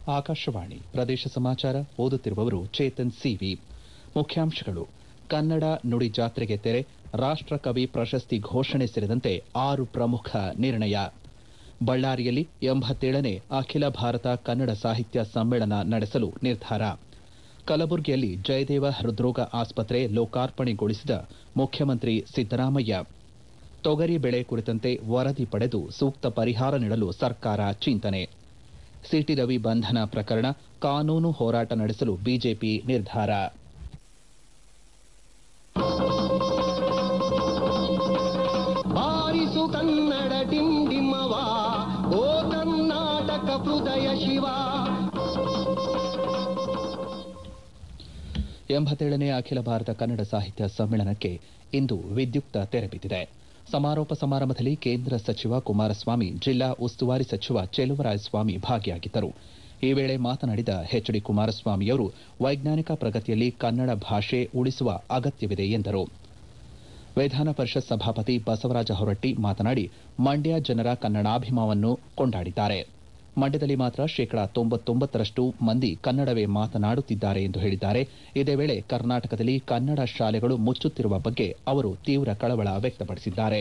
ಆಕಾಶವಾಣಿ ಪ್ರದೇಶ ಸಮಾಚಾರ ಓದುತ್ತಿರುವವರು ಚೇತನ್ ಸಿವಿ ಮುಖ್ಯಾಂಶಗಳು ಕನ್ನಡ ನುಡಿ ಜಾತ್ರೆಗೆ ತೆರೆ ರಾಷ್ಟಕವಿ ಪ್ರಶಸ್ತಿ ಘೋಷಣೆ ಸೇರಿದಂತೆ ಆರು ಪ್ರಮುಖ ನಿರ್ಣಯ ಬಳ್ಳಾರಿಯಲ್ಲಿ ಎಂಬತ್ತೇಳನೇ ಅಖಿಲ ಭಾರತ ಕನ್ನಡ ಸಾಹಿತ್ಯ ಸಮ್ಮೇಳನ ನಡೆಸಲು ನಿರ್ಧಾರ ಕಲಬುರಗಿಯಲ್ಲಿ ಜಯದೇವ ಹೃದ್ರೋಗ ಆಸ್ಪತ್ರೆ ಲೋಕಾರ್ಪಣೆಗೊಳಿಸಿದ ಮುಖ್ಯಮಂತ್ರಿ ಸಿದ್ದರಾಮಯ್ಯ ತೊಗರಿ ಬೆಳೆ ಕುರಿತಂತೆ ವರದಿ ಪಡೆದು ಸೂಕ್ತ ಪರಿಹಾರ ನೀಡಲು ಸರ್ಕಾರ ಚಿಂತನೆ ಸಿಟಿ ರವಿ ಬಂಧನ ಪ್ರಕರಣ ಕಾನೂನು ಹೋರಾಟ ನಡೆಸಲು ಬಿಜೆಪಿ ನಿರ್ಧಾರ ಬಾರಿಸು ಕನ್ನಡ ಡಿಂಡಿಮವ ಓ ಕರ್ನಾಟಕ ಹೃದಯ ಶಿವ ಎಂಬತ್ತೇಳನೇ ಅಖಿಲ ಭಾರತ ಕನ್ನಡ ಸಾಹಿತ್ಯ ಸಮ್ಮೇಳನಕ್ಕೆ ಇಂದು ವಿದ್ಯುಕ್ತ ತೆರೆ ಬಿದ್ದಿದೆ ಸಮಾರೋಪ ಸಮಾರಂಭದಲ್ಲಿ ಕೇಂದ್ರ ಸಚಿವ ಕುಮಾರಸ್ವಾಮಿ ಜಿಲ್ಲಾ ಉಸ್ತುವಾರಿ ಸಚಿವ ಚೆಲುವರಾಯಸ್ವಾಮಿ ಭಾಗಿಯಾಗಿದ್ದರು ಈ ವೇಳೆ ಮಾತನಾಡಿದ ಎಚ್ ಡಿ ಕುಮಾರಸ್ವಾಮಿಯವರು ವೈಜ್ಞಾನಿಕ ಪ್ರಗತಿಯಲ್ಲಿ ಕನ್ನಡ ಭಾಷೆ ಉಳಿಸುವ ಅಗತ್ಯವಿದೆ ಎಂದರು ವಿಧಾನ ಪರಿಷತ್ ಸಭಾಪತಿ ಬಸವರಾಜ ಹೊರಟ್ಟಿ ಮಾತನಾಡಿ ಮಂಡ್ಯ ಜನರ ಕನ್ನಡಾಭಿಮಾನವನ್ನು ಕೊಂಡಾಡಿದ್ದಾರೆ ಮಂಡ್ಯದಲ್ಲಿ ಮಾತ್ರ ಶೇಕಡಾ ತೊಂಬತ್ತೊಂಬತ್ತರಷ್ಟು ಮಂದಿ ಕನ್ನಡವೇ ಮಾತನಾಡುತ್ತಿದ್ದಾರೆ ಎಂದು ಹೇಳಿದ್ದಾರೆ ಇದೇ ವೇಳೆ ಕರ್ನಾಟಕದಲ್ಲಿ ಕನ್ನಡ ಶಾಲೆಗಳು ಮುಚ್ಚುತ್ತಿರುವ ಬಗ್ಗೆ ಅವರು ತೀವ್ರ ಕಳವಳ ವ್ಯಕ್ತಪಡಿಸಿದ್ದಾರೆ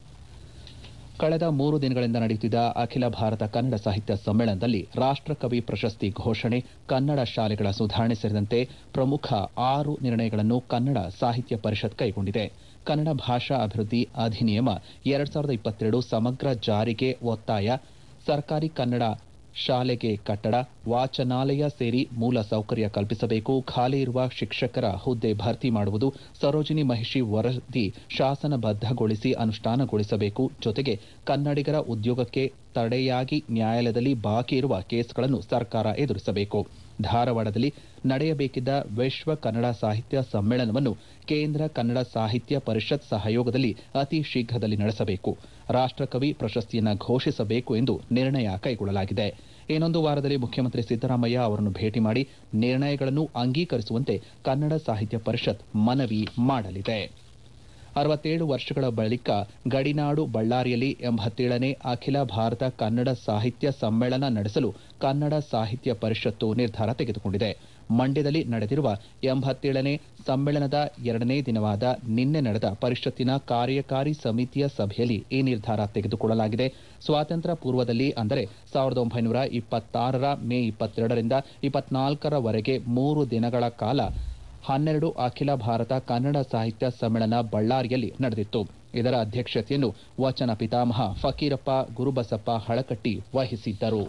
ಕಳೆದ ಮೂರು ದಿನಗಳಿಂದ ನಡೆಯುತ್ತಿದ್ದ ಅಖಿಲ ಭಾರತ ಕನ್ನಡ ಸಾಹಿತ್ಯ ಸಮ್ಮೇಳನದಲ್ಲಿ ರಾಷ್ಟಕವಿ ಪ್ರಶಸ್ತಿ ಘೋಷಣೆ ಕನ್ನಡ ಶಾಲೆಗಳ ಸುಧಾರಣೆ ಸೇರಿದಂತೆ ಪ್ರಮುಖ ಆರು ನಿರ್ಣಯಗಳನ್ನು ಕನ್ನಡ ಸಾಹಿತ್ಯ ಪರಿಷತ್ ಕೈಗೊಂಡಿದೆ ಕನ್ನಡ ಭಾಷಾ ಅಭಿವೃದ್ಧಿ ಅಧಿನಿಯಮ ಎರಡ್ ಸಾವಿರದ ಇಪ್ಪತ್ತೆರಡು ಸಮಗ್ರ ಜಾರಿಗೆ ಒತ್ತಾಯ ಸರ್ಕಾರಿ ಕನ್ನಡ ಶಾಲೆಗೆ ಕಟ್ಟಡ ವಾಚನಾಲಯ ಸೇರಿ ಮೂಲ ಸೌಕರ್ಯ ಕಲ್ಪಿಸಬೇಕು ಖಾಲಿ ಇರುವ ಶಿಕ್ಷಕರ ಹುದ್ದೆ ಭರ್ತಿ ಮಾಡುವುದು ಸರೋಜಿನಿ ಮಹಿಷಿ ವರದಿ ಶಾಸನಬದ್ದಗೊಳಿಸಿ ಅನುಷ್ಠಾನಗೊಳಿಸಬೇಕು ಜೊತೆಗೆ ಕನ್ನಡಿಗರ ಉದ್ಯೋಗಕ್ಕೆ ತಡೆಯಾಗಿ ನ್ಯಾಯಾಲಯದಲ್ಲಿ ಬಾಕಿ ಇರುವ ಕೇಸ್ಗಳನ್ನು ಸರ್ಕಾರ ಎದುರಿಸಬೇಕು ಧಾರವಾಡದಲ್ಲಿ ನಡೆಯಬೇಕಿದ್ದ ವಿಶ್ವ ಕನ್ನಡ ಸಾಹಿತ್ಯ ಸಮ್ಮೇಳನವನ್ನು ಕೇಂದ್ರ ಕನ್ನಡ ಸಾಹಿತ್ಯ ಪರಿಷತ್ ಸಹಯೋಗದಲ್ಲಿ ಅತಿ ಶೀಘ್ರದಲ್ಲಿ ನಡೆಸಬೇಕು ರಾಷ್ಟಕವಿ ಪ್ರಶಸ್ತಿಯನ್ನ ಘೋಷಿಸಬೇಕು ಎಂದು ನಿರ್ಣಯ ಕೈಗೊಳ್ಳಲಾಗಿದೆ ಇನ್ನೊಂದು ವಾರದಲ್ಲಿ ಮುಖ್ಯಮಂತ್ರಿ ಸಿದ್ದರಾಮಯ್ಯ ಅವರನ್ನು ಭೇಟಿ ಮಾಡಿ ನಿರ್ಣಯಗಳನ್ನು ಅಂಗೀಕರಿಸುವಂತೆ ಕನ್ನಡ ಸಾಹಿತ್ಯ ಪರಿಷತ್ ಮನವಿ ಮಾಡಲಿದೆ ಅರವತ್ತೇಳು ವರ್ಷಗಳ ಬಳಿಕ ಗಡಿನಾಡು ಬಳ್ಳಾರಿಯಲ್ಲಿ ಎಂಬತ್ತೇಳನೇ ಅಖಿಲ ಭಾರತ ಕನ್ನಡ ಸಾಹಿತ್ಯ ಸಮ್ಮೇಳನ ನಡೆಸಲು ಕನ್ನಡ ಸಾಹಿತ್ಯ ಪರಿಷತ್ತು ನಿರ್ಧಾರ ತೆಗೆದುಕೊಂಡಿದೆ ಮಂಡ್ಯದಲ್ಲಿ ನಡೆದಿರುವ ಎಂಬತ್ತೇಳನೇ ಸಮ್ಮೇಳನದ ಎರಡನೇ ದಿನವಾದ ನಿನ್ನೆ ನಡೆದ ಪರಿಷತ್ತಿನ ಕಾರ್ಯಕಾರಿ ಸಮಿತಿಯ ಸಭೆಯಲ್ಲಿ ಈ ನಿರ್ಧಾರ ತೆಗೆದುಕೊಳ್ಳಲಾಗಿದೆ ಸ್ವಾತಂತ್ರ್ಯ ಪೂರ್ವದಲ್ಲಿ ಅಂದರೆ ಸಾವಿರದ ಒಂಬೈನೂರ ಇಪ್ಪತ್ತಾರರ ಮೇ ಇಪ್ಪತ್ತೆರಡರಿಂದ ಇಪ್ಪತ್ನಾಲ್ಕರವರೆಗೆ ಮೂರು ದಿನಗಳ ಕಾಲ ಹನ್ನೆರಡು ಅಖಿಲ ಭಾರತ ಕನ್ನಡ ಸಾಹಿತ್ಯ ಸಮ್ಮೇಳನ ಬಳ್ಳಾರಿಯಲ್ಲಿ ನಡೆದಿತ್ತು ಇದರ ಅಧ್ಯಕ್ಷತೆಯನ್ನು ವಚನ ಪಿತಾಮಹ ಫಕೀರಪ್ಪ ಗುರುಬಸಪ್ಪ ಹಳಕಟ್ಟಿ ವಹಿಸಿದ್ದರು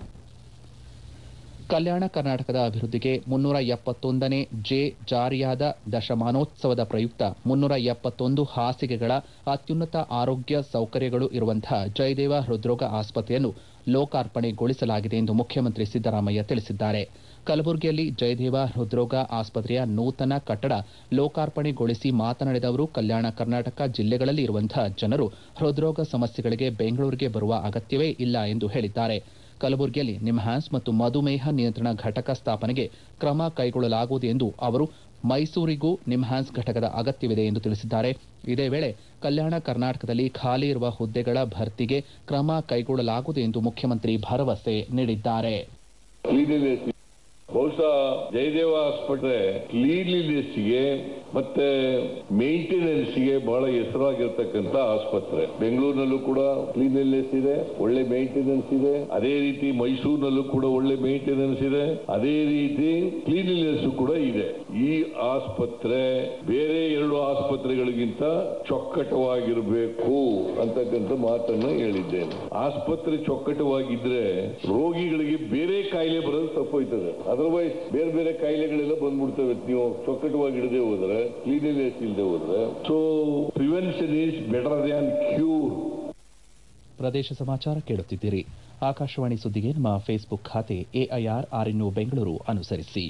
ಕಲ್ಯಾಣ ಕರ್ನಾಟಕದ ಅಭಿವೃದ್ಧಿಗೆ ಮುನ್ನೂರ ಎಪ್ಪತ್ತೊಂದನೇ ಜೆ ಜಾರಿಯಾದ ದಶಮಾನೋತ್ಸವದ ಪ್ರಯುಕ್ತ ಮುನ್ನೂರ ಎಪ್ಪತ್ತೊಂದು ಹಾಸಿಗೆಗಳ ಅತ್ಯುನ್ನತ ಆರೋಗ್ಯ ಸೌಕರ್ಯಗಳು ಇರುವಂತಹ ಜಯದೇವ ಹೃದ್ರೋಗ ಆಸ್ಪತ್ರೆಯನ್ನು ಲೋಕಾರ್ಪಣೆಗೊಳಿಸಲಾಗಿದೆ ಎಂದು ಮುಖ್ಯಮಂತ್ರಿ ಸಿದ್ದರಾಮಯ್ಯ ತಿಳಿಸಿದ್ದಾರೆ ಕಲಬುರಗಿಯಲ್ಲಿ ಜಯದೇವ ಹೃದ್ರೋಗ ಆಸ್ಪತ್ರೆಯ ನೂತನ ಕಟ್ಟಡ ಲೋಕಾರ್ಪಣೆಗೊಳಿಸಿ ಮಾತನಾಡಿದ ಅವರು ಕಲ್ಯಾಣ ಕರ್ನಾಟಕ ಜಿಲ್ಲೆಗಳಲ್ಲಿ ಇರುವಂತಹ ಜನರು ಹೃದ್ರೋಗ ಸಮಸ್ಯೆಗಳಿಗೆ ಬೆಂಗಳೂರಿಗೆ ಬರುವ ಅಗತ್ಯವೇ ಇಲ್ಲ ಎಂದು ಹೇಳಿದ್ದಾರೆ ಕಲಬುರಗಿಯಲ್ಲಿ ನಿಮ್ಹಾನ್ಸ್ ಮತ್ತು ಮಧುಮೇಹ ನಿಯಂತ್ರಣ ಘಟಕ ಸ್ಥಾಪನೆಗೆ ಕ್ರಮ ಕೈಗೊಳ್ಳಲಾಗುವುದು ಎಂದು ಅವರು ಮೈಸೂರಿಗೂ ನಿಮ್ಹಾನ್ಸ್ ಘಟಕದ ಅಗತ್ಯವಿದೆ ಎಂದು ತಿಳಿಸಿದ್ದಾರೆ ಇದೇ ವೇಳೆ ಕಲ್ಯಾಣ ಕರ್ನಾಟಕದಲ್ಲಿ ಖಾಲಿ ಇರುವ ಹುದ್ದೆಗಳ ಭರ್ತಿಗೆ ಕ್ರಮ ಕೈಗೊಳ್ಳಲಾಗುವುದು ಎಂದು ಮುಖ್ಯಮಂತ್ರಿ ಭರವಸೆ ನೀಡಿದ್ದಾರೆ ಕ್ಲೀನಿನೆಸ್ ಬಹುಶಃ ಜಯದೇವ ಆಸ್ಪತ್ರೆ ಕ್ಲೀನ್ಲಿನೆಸ್ಗೆ ಮತ್ತೆ ಮೇಂಟೆನೆನ್ಸ್ಗೆ ಬಹಳ ಹೆಸರಾಗಿರ್ತಕ್ಕಂಥ ಆಸ್ಪತ್ರೆ ಬೆಂಗಳೂರಿನಲ್ಲೂ ಕೂಡ ಕ್ಲೀನ್ಲಿನೆಸ್ ಇದೆ ಒಳ್ಳೆ ಮೇಂಟೆನೆನ್ಸ್ ಇದೆ ಅದೇ ರೀತಿ ಮೈಸೂರಿನಲ್ಲೂ ಕೂಡ ಒಳ್ಳೆ ಮೇಂಟೆನೆನ್ಸ್ ಇದೆ ಅದೇ ರೀತಿ ಕ್ಲೀನ್ಲಿನೆಸ್ ಕೂಡ ಇದೆ ಈ ಆಸ್ಪತ್ರೆ ಬೇರೆ ಎರಡು ಆಸ್ಪತ್ರೆಗಳಿಗಿಂತ ಚೊಕ್ಕಟವಾಗಿರಬೇಕು ಅಂತಕ್ಕಂಥ ಮಾತನ್ನ ಹೇಳಿದ್ದೇನೆ ಆಸ್ಪತ್ರೆ ಚೊಕ್ಕಟವಾಗಿದ್ರೆ ರೋಗಿಗಳಿಗೆ ಬೇರೆ ಕಾಯಿಲೆ ಬರೋದು ತಪ್ಪೋಯ್ತದೆ ಅದರ್ವೈಸ್ ಬೇರೆ ಬೇರೆ ಕಾಯಿಲೆಗಳೆಲ್ಲ ಬಂದ್ಬಿಡ್ತವೆ ನೀವು ಚೊಕ್ಕಟವಾಗಿ ಇಡದೆ ಹೋದ್ರೆ ಕ್ಲೀನಿನೆಸ್ ಇಲ್ಲದೆ ಹೋದ್ರೆ so prevention is better than cure ಪ್ರದೇಶ ಸಮಾಚಾರ ಕೇಳುತ್ತಿದ್ದೀರಿ ಆಕಾಶವಾಣಿ ಸುದ್ದಿಗೆ ನಮ್ಮ ಫೇಸ್ಬುಕ್ ಖಾತೆ ಎಐಆರ್ ಆರ್ಎನ್ಯು ಬೆಂಗಳೂರು ಅನುಸರಿಸಿ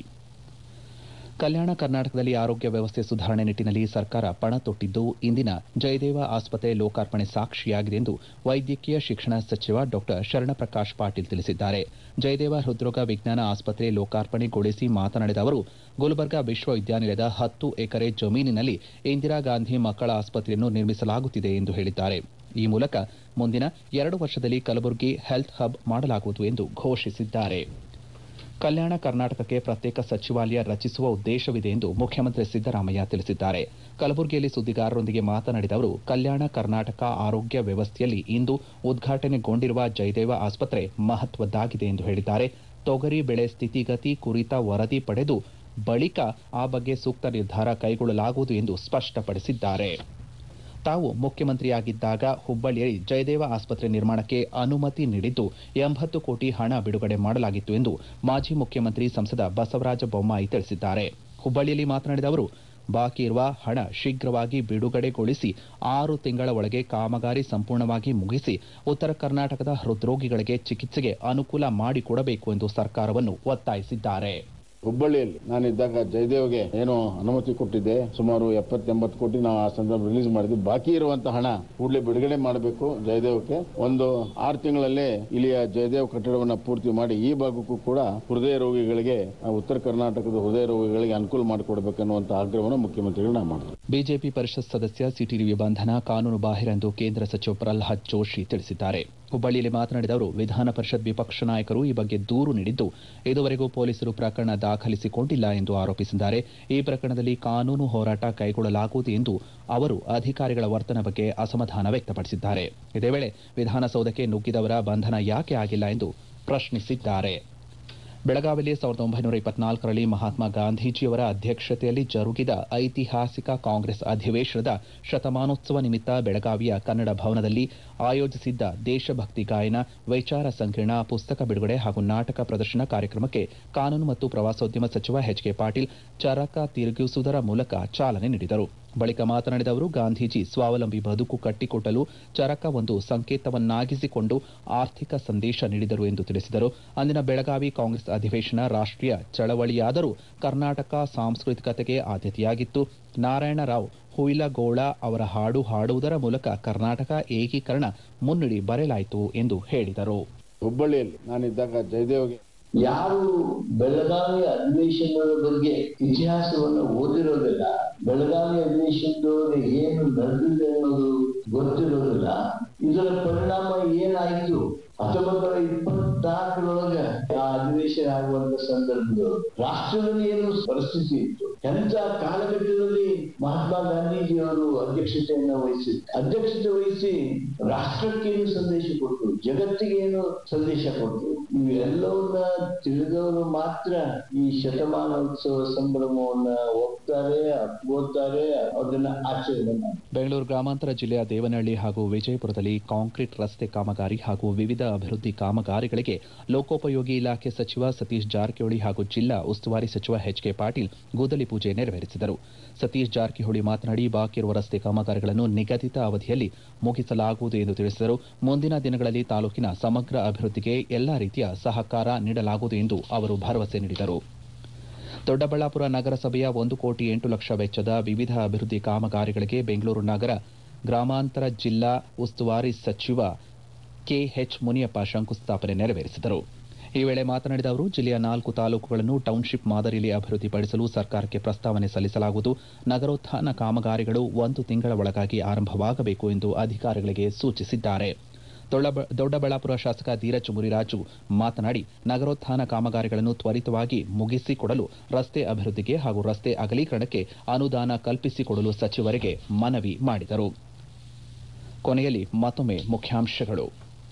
ಕಲ್ಯಾಣ ಕರ್ನಾಟಕದಲ್ಲಿ ಆರೋಗ್ಯ ವ್ಯವಸ್ಥೆ ಸುಧಾರಣೆ ನಿಟ್ಟಿನಲ್ಲಿ ಸರ್ಕಾರ ಪಣ ತೊಟ್ಟಿದ್ದು ಇಂದಿನ ಜಯದೇವ ಆಸ್ಪತ್ರೆ ಲೋಕಾರ್ಪಣೆ ಸಾಕ್ಷಿಯಾಗಿದೆ ಎಂದು ವೈದ್ಯಕೀಯ ಶಿಕ್ಷಣ ಸಚಿವ ಡಾ ಶರಣಪ್ರಕಾಶ್ ಪಾಟೀಲ್ ತಿಳಿಸಿದ್ದಾರೆ ಜಯದೇವ ಹೃದ್ರೋಗ ವಿಜ್ಞಾನ ಆಸ್ಪತ್ರೆ ಲೋಕಾರ್ಪಣೆಗೊಳಿಸಿ ಮಾತನಾಡಿದ ಅವರು ಗುಲ್ಬರ್ಗಾ ವಿಶ್ವವಿದ್ಯಾನಿಲಯದ ಹತ್ತು ಎಕರೆ ಜಮೀನಿನಲ್ಲಿ ಇಂದಿರಾ ಗಾಂಧಿ ಮಕ್ಕಳ ಆಸ್ಪತ್ರೆಯನ್ನು ನಿರ್ಮಿಸಲಾಗುತ್ತಿದೆ ಎಂದು ಹೇಳಿದ್ದಾರೆ ಈ ಮೂಲಕ ಮುಂದಿನ ಎರಡು ವರ್ಷದಲ್ಲಿ ಕಲಬುರಗಿ ಹೆಲ್ತ್ ಹಬ್ ಮಾಡಲಾಗುವುದು ಎಂದು ಘೋಷಿಸಿದ್ದಾರೆ ಕಲ್ಯಾಣ ಕರ್ನಾಟಕಕ್ಕೆ ಪ್ರತ್ಯೇಕ ಸಚಿವಾಲಯ ರಚಿಸುವ ಉದ್ದೇಶವಿದೆ ಎಂದು ಮುಖ್ಯಮಂತ್ರಿ ಸಿದ್ದರಾಮಯ್ಯ ತಿಳಿಸಿದ್ದಾರೆ ಕಲಬುರಗಿಯಲ್ಲಿ ಸುದ್ದಿಗಾರರೊಂದಿಗೆ ಮಾತನಾಡಿದ ಅವರು ಕಲ್ಯಾಣ ಕರ್ನಾಟಕ ಆರೋಗ್ಯ ವ್ಯವಸ್ಥೆಯಲ್ಲಿ ಇಂದು ಉದ್ಘಾಟನೆಗೊಂಡಿರುವ ಜಯದೇವ ಆಸ್ಪತ್ರೆ ಮಹತ್ವದ್ದಾಗಿದೆ ಎಂದು ಹೇಳಿದ್ದಾರೆ ತೊಗರಿ ಬೆಳೆ ಸ್ಥಿತಿಗತಿ ಕುರಿತ ವರದಿ ಪಡೆದು ಬಳಿಕ ಆ ಬಗ್ಗೆ ಸೂಕ್ತ ನಿರ್ಧಾರ ಕೈಗೊಳ್ಳಲಾಗುವುದು ಎಂದು ಸ್ಪಷ್ಟಪಡಿಸಿದ್ದಾರೆ ತಾವು ಮುಖ್ಯಮಂತ್ರಿಯಾಗಿದ್ದಾಗ ಹುಬ್ಬಳ್ಳಿಯಲ್ಲಿ ಜಯದೇವ ಆಸ್ಪತ್ರೆ ನಿರ್ಮಾಣಕ್ಕೆ ಅನುಮತಿ ನೀಡಿದ್ದು ಎಂಬತ್ತು ಕೋಟಿ ಹಣ ಬಿಡುಗಡೆ ಮಾಡಲಾಗಿತ್ತು ಎಂದು ಮಾಜಿ ಮುಖ್ಯಮಂತ್ರಿ ಸಂಸದ ಬಸವರಾಜ ಬೊಮ್ಮಾಯಿ ತಿಳಿಸಿದ್ದಾರೆ ಹುಬ್ಬಳ್ಳಿಯಲ್ಲಿ ಮಾತನಾಡಿದ ಅವರು ಬಾಕಿ ಇರುವ ಹಣ ಶೀಘ್ರವಾಗಿ ಬಿಡುಗಡೆಗೊಳಿಸಿ ಆರು ತಿಂಗಳ ಒಳಗೆ ಕಾಮಗಾರಿ ಸಂಪೂರ್ಣವಾಗಿ ಮುಗಿಸಿ ಉತ್ತರ ಕರ್ನಾಟಕದ ಹೃದ್ರೋಗಿಗಳಿಗೆ ಚಿಕಿತ್ಸೆಗೆ ಅನುಕೂಲ ಮಾಡಿಕೊಡಬೇಕು ಎಂದು ಸರ್ಕಾರವನ್ನು ಒತ್ತಾಯಿಸಿದ್ದಾರೆ ಹುಬ್ಬಳ್ಳಿಯಲ್ಲಿ ನಾನಿದ್ದಾಗ ಜಯದೇವ್ಗೆ ಏನು ಅನುಮತಿ ಕೊಟ್ಟಿದ್ದೆ ಸುಮಾರು ಎಪ್ಪತ್ತೆಂಬತ್ತು ಕೋಟಿ ನಾವು ಆ ಸಂದರ್ಭ ರಿಲೀಸ್ ಮಾಡಿದ್ವಿ ಬಾಕಿ ಇರುವಂತಹ ಹಣ ಕೂಡಲೇ ಬಿಡುಗಡೆ ಮಾಡಬೇಕು ಜಯದೇವಕ್ಕೆ ಒಂದು ಆರು ತಿಂಗಳಲ್ಲೇ ಇಲ್ಲಿಯ ಜಯದೇವ್ ಕಟ್ಟಡವನ್ನ ಪೂರ್ತಿ ಮಾಡಿ ಈ ಭಾಗಕ್ಕೂ ಕೂಡ ಹೃದಯ ರೋಗಿಗಳಿಗೆ ಆ ಉತ್ತರ ಕರ್ನಾಟಕದ ಹೃದಯ ರೋಗಿಗಳಿಗೆ ಅನುಕೂಲ ಮಾಡಿಕೊಡ್ಬೇಕನ್ನುವಂತ ಆಗ್ರಹವನ್ನು ಮುಖ್ಯಮಂತ್ರಿಗಳು ನಾವು ಮಾಡ್ತೀವಿ ಬಿಜೆಪಿ ಪರಿಷತ್ ಸದಸ್ಯ ಸಿಟಿ ಬಂಧನ ಕಾನೂನು ಬಾಹಿರ ಎಂದು ಕೇಂದ್ರ ಸಚಿವ ಪ್ರಲ್ಹಾದ್ ಜೋಶಿ ತಿಳಿಸಿದ್ದಾರೆ ಹುಬ್ಬಳ್ಳಿಯಲ್ಲಿ ಮಾತನಾಡಿದ ಅವರು ವಿಧಾನ ಪರಿಷತ್ ವಿಪಕ್ಷ ನಾಯಕರು ಈ ಬಗ್ಗೆ ದೂರು ನೀಡಿದ್ದು ಇದುವರೆಗೂ ಪೊಲೀಸರು ಪ್ರಕರಣ ದಾಖಲಿಸಿಕೊಂಡಿಲ್ಲ ಎಂದು ಆರೋಪಿಸಿದ್ದಾರೆ ಈ ಪ್ರಕರಣದಲ್ಲಿ ಕಾನೂನು ಹೋರಾಟ ಕೈಗೊಳ್ಳಲಾಗುವುದು ಎಂದು ಅವರು ಅಧಿಕಾರಿಗಳ ವರ್ತನೆ ಬಗ್ಗೆ ಅಸಮಾಧಾನ ವ್ಯಕ್ತಪಡಿಸಿದ್ದಾರೆ ಇದೇ ವೇಳೆ ವಿಧಾನಸೌಧಕ್ಕೆ ನುಗ್ಗಿದವರ ಬಂಧನ ಯಾಕೆ ಆಗಿಲ್ಲ ಎಂದು ಪ್ರಶ್ನಿಸಿದ್ದಾರೆ ಬೆಳಗಾವಿಯಲ್ಲಿ ಸಾವಿರದ ಒಂಬೈನೂರ ಇಪ್ಪತ್ನಾಲ್ಕರಲ್ಲಿ ಮಹಾತ್ಮ ಗಾಂಧೀಜಿಯವರ ಅಧ್ಯಕ್ಷತೆಯಲ್ಲಿ ಜರುಗಿದ ಐತಿಹಾಸಿಕ ಕಾಂಗ್ರೆಸ್ ಅಧಿವೇಶನದ ಶತಮಾನೋತ್ಸವ ನಿಮಿತ್ತ ಬೆಳಗಾವಿಯ ಕನ್ನಡ ಭವನದಲ್ಲಿ ಆಯೋಜಿಸಿದ್ದ ದೇಶಭಕ್ತಿ ಗಾಯನ ವಿಚಾರ ಸಂಕಿರಣ ಪುಸ್ತಕ ಬಿಡುಗಡೆ ಹಾಗೂ ನಾಟಕ ಪ್ರದರ್ಶನ ಕಾರ್ಯಕ್ರಮಕ್ಕೆ ಕಾನೂನು ಮತ್ತು ಪ್ರವಾಸೋದ್ಯಮ ಸಚಿವ ಎಚ್ ಕೆ ಪಾಟೀಲ್ ಚರಕ ತಿರುಗಿಸುವುದರ ಮೂಲಕ ಚಾಲನೆ ನೀಡಿದರು ಬಳಿಕ ಮಾತನಾಡಿದ ಅವರು ಗಾಂಧೀಜಿ ಸ್ವಾವಲಂಬಿ ಬದುಕು ಕಟ್ಟಿಕೊಟ್ಟಲು ಚರಕ ಒಂದು ಸಂಕೇತವನ್ನಾಗಿಸಿಕೊಂಡು ಆರ್ಥಿಕ ಸಂದೇಶ ನೀಡಿದರು ಎಂದು ತಿಳಿಸಿದರು ಅಂದಿನ ಬೆಳಗಾವಿ ಕಾಂಗ್ರೆಸ್ ಅಧಿವೇಶನ ರಾಷ್ಟ್ರೀಯ ಚಳವಳಿಯಾದರೂ ಕರ್ನಾಟಕ ಸಾಂಸ್ಕೃತಿಕತೆಗೆ ಆದ್ಯತೆಯಾಗಿತ್ತು ನಾರಾಯಣರಾವ್ ಹುಯಿಲಗೋಳ ಅವರ ಹಾಡು ಹಾಡುವುದರ ಮೂಲಕ ಕರ್ನಾಟಕ ಏಕೀಕರಣ ಮುನ್ನುಡಿ ಬರೆಯಲಾಯಿತು ಎಂದು ಹೇಳಿದರು ಹುಬ್ಬಳ್ಳಿಯಲ್ಲಿ ನಾನಿದ್ದಾಗ ಜಯದೇವ್ಗೆ ಯಾರು ಬೆಳಗಾವಿ ಅಧಿವೇಶನದ ಬಗ್ಗೆ ಇತಿಹಾಸವನ್ನು ಓದಿರೋದಿಲ್ಲ ಬೆಳಗಾವಿ ಅಧಿವೇಶನದೊಳಗೆ ಏನು ನಡೆದಿದೆ ಅನ್ನೋದು ಗೊತ್ತಿರೋದಿಲ್ಲ ಇದರ ಪರಿಣಾಮ ಏನಾಯಿತು ಹತ್ತೊಂಬತ್ತು ನೂರ ಇಪ್ಪತ್ನಾಲ್ಕರೊಳಗ ಆ ಅಧಿವೇಶನ ಆಗುವಂತ ಸಂದರ್ಭದಲ್ಲಿ ರಾಷ್ಟ್ರದಲ್ಲಿ ಏನು ಪರಿಸ್ಥಿತಿ ಇತ್ತು ಎಂತ ಕಾಲಘಟ್ಟದಲ್ಲಿ ಮಹಾತ್ಮ ಗಾಂಧೀಜಿಯವರು ಅಧ್ಯಕ್ಷತೆಯನ್ನ ವಹಿಸಿ ಅಧ್ಯಕ್ಷತೆ ವಹಿಸಿ ರಾಷ್ಟ್ರಕ್ಕೆ ಏನು ಸಂದೇಶ ಕೊಟ್ಟರು ಜಗತ್ತಿಗೆ ಏನು ಸಂದೇಶ ಕೊಟ್ಟರು ಇವೆಲ್ಲವನ್ನ ತಿಳಿದವರು ಮಾತ್ರ ಈ ಶತಮಾನ ಉತ್ಸವ ಸಂಭ್ರಮವನ್ನ ಒಪ್ತಾರೆ ಅಪ್ಕೋತಾರೆ ಅದನ್ನ ಆಚರಣೆ ಮಾಡ್ತಾರೆ ಬೆಂಗಳೂರು ಗ್ರಾಮಾಂತರ ಜಿಲ್ಲೆಯ ದೇವನಹಳ್ಳಿ ಹಾಗೂ ವಿಜಯಪುರದಲ್ಲಿ ಕಾಂಕ್ರೀಟ್ ರಸ್ತೆ ಕಾಮಗಾರಿ ಹಾಗೂ ವಿವಿಧ ಅಭಿವೃದ್ಧಿ ಕಾಮಗಾರಿಗಳಿಗೆ ಲೋಕೋಪಯೋಗಿ ಇಲಾಖೆ ಸಚಿವ ಸತೀಶ್ ಜಾರಕಿಹೊಳಿ ಹಾಗೂ ಜಿಲ್ಲಾ ಉಸ್ತುವಾರಿ ಸಚಿವ ಎಚ್ ಕೆ ಪಾಟೀಲ್ ಗುದ್ದಲಿ ಪೂಜೆ ನೆರವೇರಿಸಿದರು ಸತೀಶ್ ಜಾರಕಿಹೊಳಿ ಮಾತನಾಡಿ ಬಾಕಿ ಇರುವ ರಸ್ತೆ ಕಾಮಗಾರಿಗಳನ್ನು ನಿಗದಿತ ಅವಧಿಯಲ್ಲಿ ಮುಗಿಸಲಾಗುವುದು ಎಂದು ತಿಳಿಸಿದರು ಮುಂದಿನ ದಿನಗಳಲ್ಲಿ ತಾಲೂಕಿನ ಸಮಗ್ರ ಅಭಿವೃದ್ಧಿಗೆ ಎಲ್ಲಾ ರೀತಿಯ ಸಹಕಾರ ನೀಡಲಾಗುವುದು ಎಂದು ಅವರು ಭರವಸೆ ನೀಡಿದರು ದೊಡ್ಡಬಳ್ಳಾಪುರ ನಗರಸಭೆಯ ಒಂದು ಕೋಟಿ ಎಂಟು ಲಕ್ಷ ವೆಚ್ಚದ ವಿವಿಧ ಅಭಿವೃದ್ಧಿ ಕಾಮಗಾರಿಗಳಿಗೆ ಬೆಂಗಳೂರು ನಗರ ಗ್ರಾಮಾಂತರ ಜಿಲ್ಲಾ ಉಸ್ತುವಾರಿ ಸಚಿವ ಕೆಎಚ್ ಮುನಿಯಪ್ಪ ಶಂಕುಸ್ಥಾಪನೆ ನೆರವೇರಿಸಿದರು ಈ ವೇಳೆ ಮಾತನಾಡಿದ ಅವರು ಜಿಲ್ಲೆಯ ನಾಲ್ಕು ತಾಲೂಕುಗಳನ್ನು ಟೌನ್ಶಿಪ್ ಮಾದರಿಯಲ್ಲಿ ಅಭಿವೃದ್ಧಿಪಡಿಸಲು ಸರ್ಕಾರಕ್ಕೆ ಪ್ರಸ್ತಾವನೆ ಸಲ್ಲಿಸಲಾಗುವುದು ನಗರೋತ್ಥಾನ ಕಾಮಗಾರಿಗಳು ಒಂದು ತಿಂಗಳ ಒಳಗಾಗಿ ಆರಂಭವಾಗಬೇಕು ಎಂದು ಅಧಿಕಾರಿಗಳಿಗೆ ಸೂಚಿಸಿದ್ದಾರೆ ದೊಡ್ಡಬ- ದೊಡ್ಡಬಳ್ಳಾಪುರ ಶಾಸಕ ಧೀರಜ್ ಮುರಿರಾಜು ಮಾತನಾಡಿ ನಗರೋತ್ಥಾನ ಕಾಮಗಾರಿಗಳನ್ನು ತ್ವರಿತವಾಗಿ ಮುಗಿಸಿಕೊಡಲು ರಸ್ತೆ ಅಭಿವೃದ್ಧಿಗೆ ಹಾಗೂ ರಸ್ತೆ ಅಗಲೀಕರಣಕ್ಕೆ ಅನುದಾನ ಕಲ್ಪಿಸಿಕೊಡಲು ಸಚಿವರಿಗೆ ಮನವಿ ಮಾಡಿದರು ಕೊನೆಯಲ್ಲಿ ಮತ್ತೊಮ್ಮೆ ಮುಖ್ಯಾಂಶಗಳು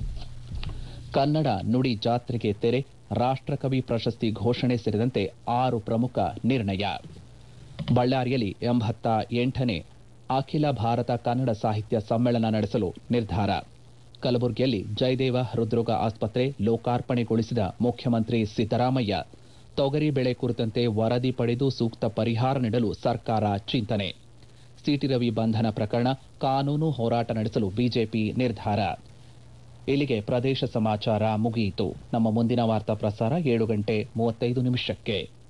ಕನ್ನಡ ನುಡಿ ಜಾತ್ರೆಗೆ ತೆರೆ ರಾಷ್ಟ್ರಕವಿ ಪ್ರಶಸ್ತಿ ಘೋಷಣೆ ಸೇರಿದಂತೆ ಆರು ಪ್ರಮುಖ ನಿರ್ಣಯ ಬಳ್ಳಾರಿಯಲ್ಲಿ ಎಂಬತ್ತ ಎಂಟನೇ ಅಖಿಲ ಭಾರತ ಕನ್ನಡ ಸಾಹಿತ್ಯ ಸಮ್ಮೇಳನ ನಡೆಸಲು ನಿರ್ಧಾರ ಕಲಬುರಗಿಯಲ್ಲಿ ಜಯದೇವ ಹೃದ್ರೋಗ ಆಸ್ಪತ್ರೆ ಲೋಕಾರ್ಪಣೆಗೊಳಿಸಿದ ಮುಖ್ಯಮಂತ್ರಿ ಸಿದ್ದರಾಮಯ್ಯ ತೊಗರಿ ಬೆಳೆ ಕುರಿತಂತೆ ವರದಿ ಪಡೆದು ಸೂಕ್ತ ಪರಿಹಾರ ನೀಡಲು ಸರ್ಕಾರ ಚಿಂತನೆ ಸಿಟಿ ರವಿ ಬಂಧನ ಪ್ರಕರಣ ಕಾನೂನು ಹೋರಾಟ ನಡೆಸಲು ಬಿಜೆಪಿ ನಿರ್ಧಾರ ಇಲ್ಲಿಗೆ ಪ್ರದೇಶ ಸಮಾಚಾರ ಮುಗಿಯಿತು ನಮ್ಮ ಮುಂದಿನ ವಾರ್ತಾ ಪ್ರಸಾರ ಏಳು ಗಂಟೆ ಮೂವತ್ತೈದು ನಿಮಿಷಕ್ಕೆ